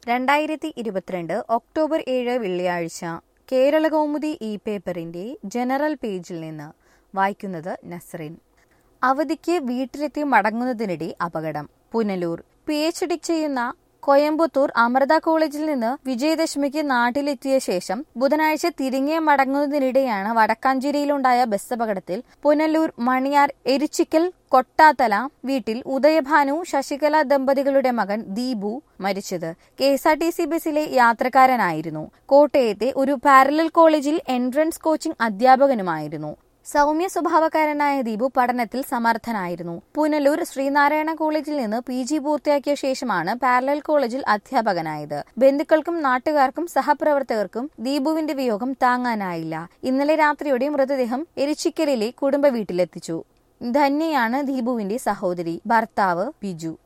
രണ്ടായിരത്തി ഇരുപത്തിരണ്ട് ഒക്ടോബർ ഏഴ് വെള്ളിയാഴ്ച കേരളകൗമുദി ഇ പേപ്പറിന്റെ ജനറൽ പേജിൽ നിന്ന് വായിക്കുന്നത് നസ്റിൻ അവധിക്ക് വീട്ടിലെത്തി മടങ്ങുന്നതിനിടെ അപകടം പുനലൂർ പി എച്ച് ഡി ചെയ്യുന്ന കോയമ്പത്തൂർ അമൃത കോളേജിൽ നിന്ന് വിജയദശമിക്ക് നാട്ടിലെത്തിയ ശേഷം ബുധനാഴ്ച തിരികെ മടങ്ങുന്നതിനിടെയാണ് വടക്കാഞ്ചേരിയിലുണ്ടായ ബസ് അപകടത്തിൽ പുനലൂർ മണിയാർ എരിച്ചിക്കൽ കൊട്ടാത്തല വീട്ടിൽ ഉദയഭാനു ശശികല ദമ്പതികളുടെ മകൻ ദീപു മരിച്ചത് K S R T C ബസിലെ യാത്രക്കാരനായിരുന്നു കോട്ടയത്തെ ഒരു പാരലൽ കോളേജിൽ എൻട്രൻസ് കോച്ചിംഗ് അധ്യാപകനുമായിരുന്നു സൗമ്യ സ്വഭാവക്കാരനായ ദീപു പഠനത്തിൽ സമർത്ഥനായിരുന്നു പുനലൂർ ശ്രീനാരായണ കോളേജിൽ നിന്ന് പി ജി പൂർത്തിയാക്കിയ ശേഷമാണ് പാരലൽ കോളേജിൽ അധ്യാപകനായത് ബന്ധുക്കൾക്കും നാട്ടുകാർക്കും സഹപ്രവർത്തകർക്കും ദീപുവിന്റെ വിയോഗം താങ്ങാനായില്ല ഇന്നലെ രാത്രിയോടെ മൃതദേഹം എരിച്ചിക്കലിലെ കുടുംബ വീട്ടിലെത്തിച്ചു ധന്യയാണ് ദീപുവിന്റെ സഹോദരി ഭർത്താവ് ബിജു